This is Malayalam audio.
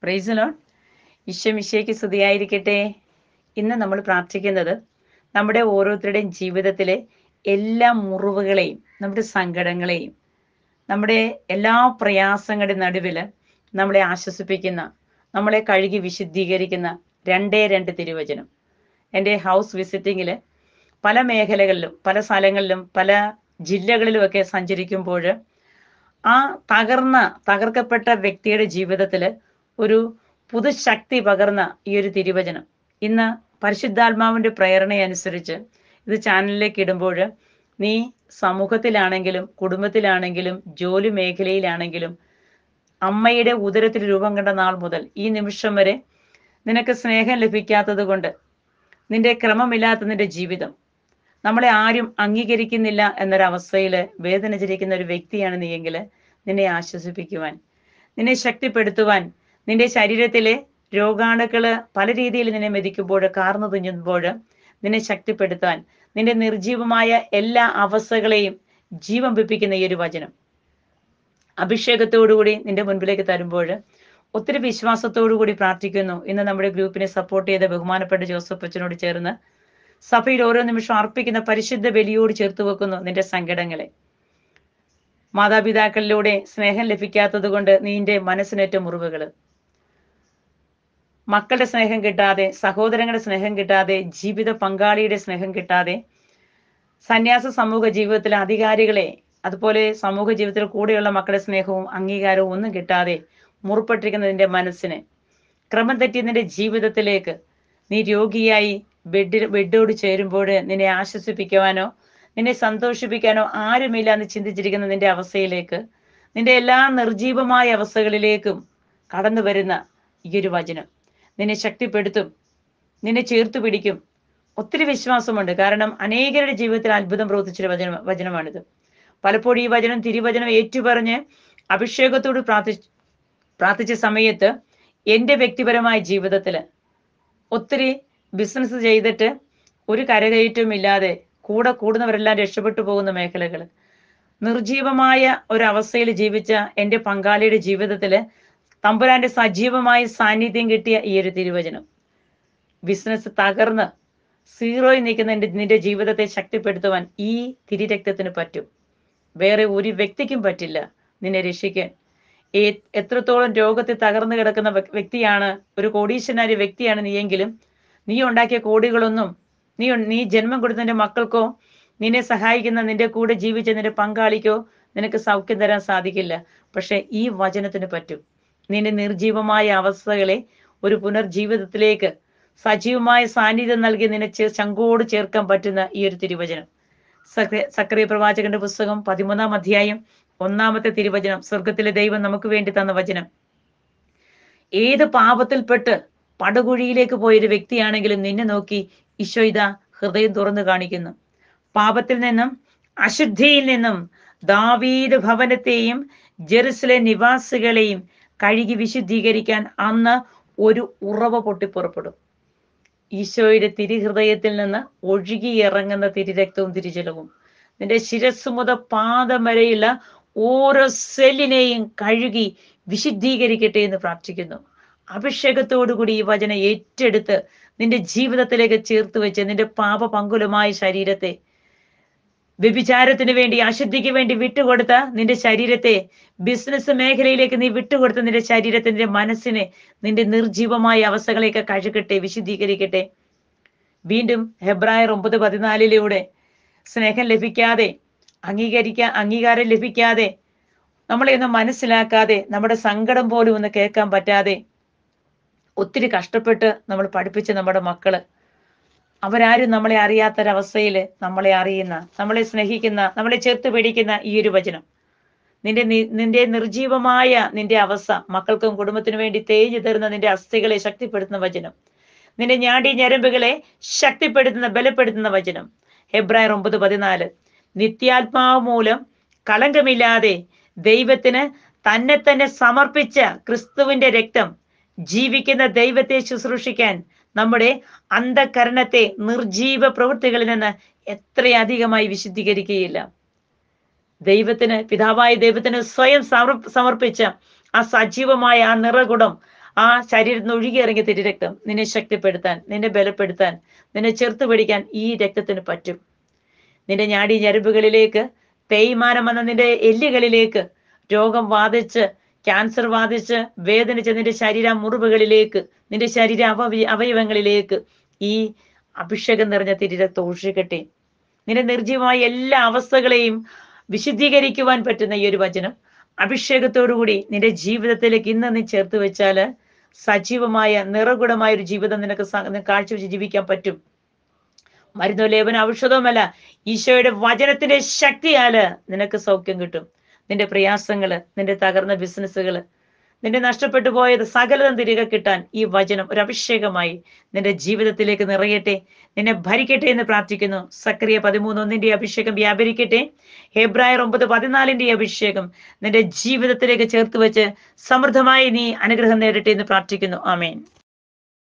പ്രൈസലോൺ ഈശ്വമിശയ്ക്ക് സ്തുതിയായിരിക്കട്ടെ ഇന്ന് നമ്മൾ പ്രാർത്ഥിക്കുന്നത് നമ്മുടെ ഓരോരുത്തരുടെയും ജീവിതത്തിലെ എല്ലാ മുറിവുകളെയും നമ്മുടെ സങ്കടങ്ങളെയും നമ്മുടെ എല്ലാ പ്രയാസങ്ങളുടെ നടുവിൽ നമ്മളെ ആശ്വസിപ്പിക്കുന്ന നമ്മളെ കഴുകി വിശുദ്ധീകരിക്കുന്ന രണ്ടേ രണ്ട് തിരുവചനം എൻ്റെ ഹൗസ് വിസിറ്റിങ്ങിൽ പല മേഖലകളിലും പല സ്ഥലങ്ങളിലും പല ജില്ലകളിലുമൊക്കെ സഞ്ചരിക്കുമ്പോൾ ആ തകർന്ന തകർക്കപ്പെട്ട വ്യക്തിയുടെ ജീവിതത്തിൽ ഒരു പുതുശക്തി പകർന്ന ഈ ഒരു തിരുവചനം ഇന്ന് പരിശുദ്ധാത്മാവിന്റെ പ്രേരണയനുസരിച്ച് ഇത് ചാനലിലേക്ക് ഇടുമ്പോൾ നീ സമൂഹത്തിലാണെങ്കിലും കുടുംബത്തിലാണെങ്കിലും ജോലി മേഖലയിലാണെങ്കിലും അമ്മയുടെ ഉദരത്തിൽ രൂപം കണ്ട നാൾ മുതൽ ഈ നിമിഷം വരെ നിനക്ക് സ്നേഹം ലഭിക്കാത്തത് കൊണ്ട് നിന്റെ ക്രമമില്ലാത്ത നിന്റെ ജീവിതം നമ്മളെ ആരും അംഗീകരിക്കുന്നില്ല എന്നൊരവസ്ഥയിൽ വേദനിച്ചിരിക്കുന്ന ഒരു വ്യക്തിയാണ് നീയെങ്കിൽ നിന്നെ ആശ്വസിപ്പിക്കുവാൻ നിന്നെ ശക്തിപ്പെടുത്തുവാൻ നിന്റെ ശരീരത്തിലെ രോഗാണുക്കള് പല രീതിയിൽ നിന്നെ മെതിക്കുമ്പോൾ കാർന്നു തുഞ്ഞുമ്പോൾ നിന്നെ ശക്തിപ്പെടുത്താൻ നിന്റെ നിർജീവമായ എല്ലാ അവസ്ഥകളെയും ജീവൻ വെപ്പിക്കുന്ന ഈ ഒരു വചനം അഭിഷേകത്തോടുകൂടി നിന്റെ മുൻപിലേക്ക് തരുമ്പോൾ ഒത്തിരി വിശ്വാസത്തോടു കൂടി പ്രാർത്ഥിക്കുന്നു ഇന്ന് നമ്മുടെ ഗ്രൂപ്പിനെ സപ്പോർട്ട് ചെയ്ത ബഹുമാനപ്പെട്ട ജോസഫ് അച്ഛനോട് ചേർന്ന് സഭയിൽ ഓരോ നിമിഷം അർപ്പിക്കുന്ന പരിശുദ്ധ ബലിയോട് ചേർത്ത് വെക്കുന്നു നിന്റെ സങ്കടങ്ങളെ മാതാപിതാക്കളിലൂടെ സ്നേഹം ലഭിക്കാത്തത് കൊണ്ട് നിന്റെ മനസ്സിനേറ്റ മുറിവുകൾ മക്കളുടെ സ്നേഹം കിട്ടാതെ സഹോദരങ്ങളുടെ സ്നേഹം കിട്ടാതെ ജീവിത പങ്കാളിയുടെ സ്നേഹം കിട്ടാതെ സന്യാസ സമൂഹ ജീവിതത്തിലെ അധികാരികളെ അതുപോലെ സമൂഹ ജീവിതത്തിൽ കൂടെയുള്ള മക്കളുടെ സ്നേഹവും അംഗീകാരവും ഒന്നും കിട്ടാതെ മുറിപ്പെട്ടിരിക്കുന്ന നിന്റെ മനസ്സിന് ക്രമം തെറ്റിയ നിന്റെ ജീവിതത്തിലേക്ക് നീ രോഗിയായി ബെഡിൽ ബെഡോട് ചേരുമ്പോൾ നിന്നെ ആശ്വസിപ്പിക്കുവാനോ നിന്നെ സന്തോഷിപ്പിക്കാനോ ആരുമില്ല എന്ന് ചിന്തിച്ചിരിക്കുന്ന നിന്റെ അവസ്ഥയിലേക്ക് നിന്റെ എല്ലാ നിർജീവമായ അവസ്ഥകളിലേക്കും കടന്നു വരുന്ന ഈ ഒരു വചനം നിന്നെ ശക്തിപ്പെടുത്തും നിന്നെ ചേർത്ത് പിടിക്കും ഒത്തിരി വിശ്വാസമുണ്ട് കാരണം അനേകരുടെ ജീവിതത്തിൽ അത്ഭുതം പ്രവർത്തിച്ചൊരു വചനം വചനമാണിത് പലപ്പോഴും ഈ വചനം തിരുവചനം ഏറ്റുപറഞ്ഞ് അഭിഷേകത്തോട് പ്രാർത്ഥി പ്രാർത്ഥിച്ച സമയത്ത് എൻ്റെ വ്യക്തിപരമായ ജീവിതത്തിൽ ഒത്തിരി ബിസിനസ് ചെയ്തിട്ട് ഒരു കരകയറ്റവും ഇല്ലാതെ കൂടെ കൂടുന്നവരെല്ലാം രക്ഷപ്പെട്ടു പോകുന്ന മേഖലകൾ നിർജീവമായ ഒരവസ്ഥയിൽ ജീവിച്ച എൻ്റെ പങ്കാളിയുടെ ജീവിതത്തിൽ തമ്പുരാന്റെ സജീവമായ സാന്നിധ്യം കിട്ടിയ ഈ ഒരു തിരുവചനം ബിസിനസ് തകർന്ന് സീറോയിൽ നിൽക്കുന്ന എൻ്റെ നിന്റെ ജീവിതത്തെ ശക്തിപ്പെടുത്തുവാൻ ഈ തിരിരക്തത്തിന് പറ്റും വേറെ ഒരു വ്യക്തിക്കും പറ്റില്ല നിന്നെ രക്ഷിക്കാൻ എത്രത്തോളം രോഗത്തിൽ തകർന്നു കിടക്കുന്ന വ്യക്തിയാണ് ഒരു കോടീശ്വരനായ വ്യക്തിയാണ് നീയെങ്കിലും നീ ഉണ്ടാക്കിയ കോടികളൊന്നും നീ നീ ജന്മം കൊടുത്ത നിന്റെ മക്കൾക്കോ നിന്നെ സഹായിക്കുന്ന നിന്റെ കൂടെ ജീവിച്ച നിന്റെ പങ്കാളിക്കോ നിനക്ക് സൗഖ്യം തരാൻ സാധിക്കില്ല പക്ഷെ ഈ വചനത്തിന് പറ്റും നിന്റെ നിർജീവമായ അവസ്ഥകളെ ഒരു പുനർജീവിതത്തിലേക്ക് സജീവമായ സാന്നിധ്യം നൽകി നിന്നെ ചങ്കോട് ചേർക്കാൻ പറ്റുന്ന ഈ ഒരു തിരുവചനം സക്രിയ പ്രവാചകന്റെ പുസ്തകം പതിമൂന്നാം അധ്യായം ഒന്നാമത്തെ തിരുവചനം സ്വർഗത്തിലെ ദൈവം നമുക്ക് വേണ്ടി തന്ന വചനം ഏത് പാപത്തിൽപ്പെട്ട് പടുകുഴിയിലേക്ക് പോയൊരു വ്യക്തിയാണെങ്കിലും നിന്നെ നോക്കി ഈശോ ഇതാ ഹൃദയം തുറന്നു കാണിക്കുന്നു പാപത്തിൽ നിന്നും അശുദ്ധിയിൽ നിന്നും ദാവീദ് ഭവനത്തെയും ജെറുസലേം നിവാസികളെയും കഴുകി വിശുദ്ധീകരിക്കാൻ അന്ന് ഒരു ഉറവ പൊട്ടിപ്പുറപ്പെടും ഈശോയുടെ തിരിഹൃദയത്തിൽ നിന്ന് ഒഴുകി ഇറങ്ങുന്ന തിരിരക്തവും തിരിജലവും നിന്റെ ശിരസ് മുതൽ പാദം വരെയുള്ള ഓരോ സെല്ലിനെയും കഴുകി വിശുദ്ധീകരിക്കട്ടെ എന്ന് പ്രാർത്ഥിക്കുന്നു അഭിഷേകത്തോടുകൂടി ഈ വചനം ഏറ്റെടുത്ത് നിന്റെ ജീവിതത്തിലേക്ക് ചേർത്ത് വെച്ച് നിന്റെ പാപ പങ്കുലമായ ശരീരത്തെ വ്യഭിചാരത്തിന് വേണ്ടി അശുദ്ധിക്ക് വേണ്ടി വിട്ടുകൊടുത്ത നിന്റെ ശരീരത്തെ ബിസിനസ് മേഖലയിലേക്ക് നീ വിട്ടുകൊടുത്ത നിന്റെ ശരീരത്തെ നിന്റെ മനസ്സിനെ നിന്റെ നിർജീവമായ അവസ്ഥകളെയൊക്കെ കഴുകട്ടെ വിശുദ്ധീകരിക്കട്ടെ വീണ്ടും ഹെബ്രായർ ഒമ്പത് പതിനാലിലൂടെ സ്നേഹം ലഭിക്കാതെ അംഗീകരിക്കാൻ അംഗീകാരം ലഭിക്കാതെ നമ്മളെ ഒന്ന് മനസ്സിലാക്കാതെ നമ്മുടെ സങ്കടം പോലും ഒന്ന് കേൾക്കാൻ പറ്റാതെ ഒത്തിരി കഷ്ടപ്പെട്ട് നമ്മൾ പഠിപ്പിച്ച നമ്മുടെ മക്കള് അവരാരും നമ്മളെ അറിയാത്തൊരവസ്ഥയിൽ നമ്മളെ അറിയുന്ന നമ്മളെ സ്നേഹിക്കുന്ന നമ്മളെ ചേർത്ത് പിടിക്കുന്ന ഈ ഒരു വചനം നിന്റെ നിന്റെ നിർജീവമായ നിന്റെ അവസ്ഥ മക്കൾക്കും കുടുംബത്തിനു വേണ്ടി തേഞ്ഞു തരുന്ന നിന്റെ അസ്ഥികളെ ശക്തിപ്പെടുത്തുന്ന വചനം നിന്റെ ഞാടി ഞരമ്പുകളെ ശക്തിപ്പെടുത്തുന്ന ബലപ്പെടുത്തുന്ന വചനം ഹെബ്രായർ ഒമ്പത് പതിനാല് നിത്യാത്മാവ് മൂലം കളങ്കമില്ലാതെ ദൈവത്തിന് തന്നെ തന്നെ സമർപ്പിച്ച ക്രിസ്തുവിന്റെ രക്തം ജീവിക്കുന്ന ദൈവത്തെ ശുശ്രൂഷിക്കാൻ നമ്മുടെ അന്ധകരണത്തെ നിർജീവ പ്രവൃത്തികളിൽ നിന്ന് എത്രയധികമായി വിശുദ്ധീകരിക്കുകയില്ല ദൈവത്തിന് പിതാവായ ദൈവത്തിന് സ്വയം സമർപ്പിച്ച ആ സജീവമായ ആ നിറകുടം ആ ശരീരത്തിൽ നിന്ന് ഒഴുകി ഇറങ്ങിയ തിരുരക്തം നിന്നെ ശക്തിപ്പെടുത്താൻ നിന്നെ ബലപ്പെടുത്താൻ നിന്നെ ചെറുത്ത് പിടിക്കാൻ ഈ രക്തത്തിന് പറ്റും നിന്റെ ഞാടി ഞരമ്പുകളിലേക്ക് തേയ്മാനം വന്ന നിന്റെ എല്ലുകളിലേക്ക് രോഗം ബാധിച്ച് ക്യാൻസർ ബാധിച്ച് വേദനിച്ച നിന്റെ ശരീര മുറിവുകളിലേക്ക് നിന്റെ ശരീര അവയ അവയവങ്ങളിലേക്ക് ഈ അഭിഷേകം നിറഞ്ഞ തിരുരക്തം ഒഴുകട്ടെ നിന്റെ നിർജീവമായ എല്ലാ അവസ്ഥകളെയും വിശുദ്ധീകരിക്കുവാൻ പറ്റുന്ന ഈ ഒരു വചനം അഭിഷേകത്തോടുകൂടി നിന്റെ ജീവിതത്തിലേക്ക് ഇന്ന് നീ ചേർത്ത് വെച്ചാല് സജീവമായ നിറകുടമായ ഒരു ജീവിതം നിനക്ക് സ- നിനക്ക് കാഴ്ചവെച്ച് ജീവിക്കാൻ പറ്റും മരുന്നോ ലേപന ഔഷധവുമല്ല ഈശോയുടെ വചനത്തിന്റെ ശക്തിയാല് നിനക്ക് സൗഖ്യം കിട്ടും നിന്റെ പ്രയാസങ്ങള് നിന്റെ തകർന്ന ബിസിനസ്സുകള് നിന്റെ നഷ്ടപ്പെട്ടു പോയത് സകലതും തിരികെ കിട്ടാൻ ഈ വചനം ഒരു അഭിഷേകമായി നിന്റെ ജീവിതത്തിലേക്ക് നിറയട്ടെ നിന്നെ ഭരിക്കട്ടെ എന്ന് പ്രാർത്ഥിക്കുന്നു സക്രിയ പതിമൂന്ന് ഒന്നിന്റെ അഭിഷേകം വ്യാപരിക്കട്ടെ ഹെബ്രായർ ഒമ്പത് പതിനാലിന്റെ അഭിഷേകം നിന്റെ ജീവിതത്തിലേക്ക് ചേർത്ത് വെച്ച് സമൃദ്ധമായി നീ അനുഗ്രഹം നേടട്ടെ എന്ന് പ്രാർത്ഥിക്കുന്നു ആമേൻ